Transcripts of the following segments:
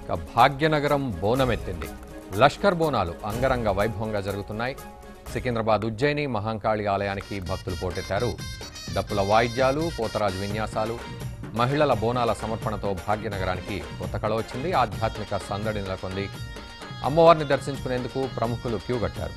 ఇక భాగ్యనగరం బోనమెత్తింది లష్కర్ బోనాలు అంగరంగ వైభవంగా జరుగుతున్నాయి సికింద్రాబాద్ ఉజ్జయిని మహాంకాళి ఆలయానికి భక్తులు పోటెత్తారు డప్పుల వాయిద్యాలు పోతరాజు విన్యాసాలు మహిళల బోనాల సమర్పణతో భాగ్యనగరానికి కొత్త కళ వచ్చింది ఆధ్యాత్మిక సందడి నెలకొంది అమ్మవారిని దర్శించుకునేందుకు ప్రముఖులు క్యూ కట్టారు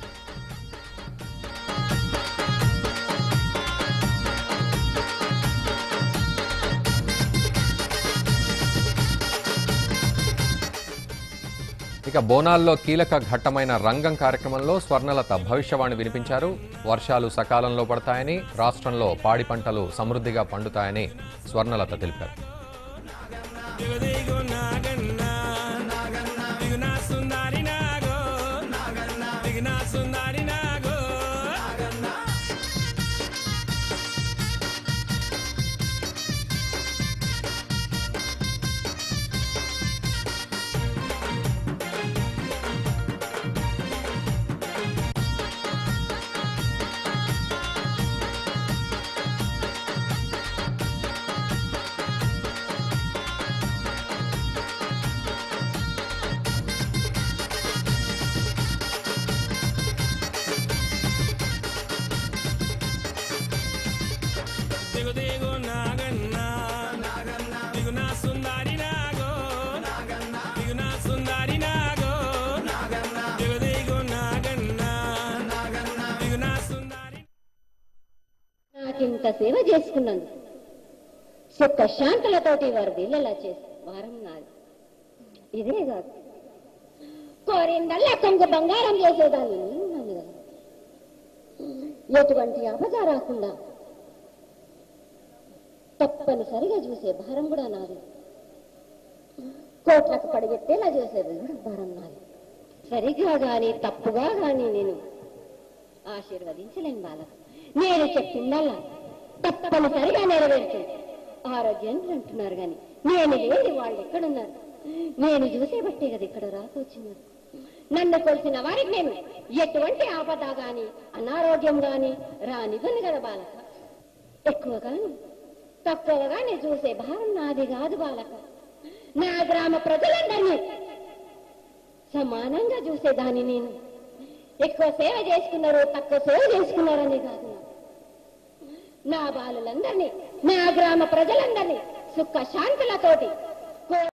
ఇక బోనాల్లో కీలక ఘట్టమైన రంగం కార్యక్రమంలో స్వర్ణలత భవిష్యవాణి వినిపించారు వర్షాలు సకాలంలో పడతాయని రాష్ట్రంలో పాడి పంటలు సమృద్ధిగా పండుతాయని స్వర్ణలత తెలిపారు దిగుదిగు నాగన్న దిగునా సుందరి నాగో దిగునా సుందరి నాగో దిగుదిగు నాగన్న దిగునా సుందరి నాగో దిగునా సుందరి నాగో దిగుదిగు నాగన్న దిగునా సుందరి నాకింత సేవ చేసుకున్నాను సుఖ శాంతులతోటి వారు దిల్లలా చేసి వారం నాది ఇదే కాదు కోరిందల్లా కొంగు బంగారం చేసేదాన్ని నేనున్నాను కదా ఎటువంటి అపజ రాకుండా తప్పనిసరిగా చూసే భారం కూడా నాది కోట్లకు పడిగెత్తేలా చేసేది కూడా భారం నాది సరిగా గాని తప్పుగా గాని నేను ఆశీర్వదించలేను బాలక నేను చెప్పిందల్లా తప్పనిసరిగా నెరవేర్చింది ఆరోగ్యం అంటున్నారు గాని నేను లేని వాళ్ళు ఎక్కడున్నారు నేను చూసే బట్టే కదా ఇక్కడ రాకొచ్చినారు నన్ను కొలిసిన వారికి నేను ఎటువంటి ఆపద గాని అనారోగ్యం గాని రానివ్వను కదా బాలక ఎక్కువ గాని తక్కువ గాని చూసే భారం నాది కాదు బాలక నా గ్రామ ప్రజలందరినీ సమానంగా చూసేదాన్ని నేను ఎక్కువ సేవ చేసుకున్నారు తక్కువ సేవ చేసుకున్నారని కాదు నా బాలులందరినీ నా గ్రామ ప్రజలందరినీ సుఖ శాంతులతోటి కో-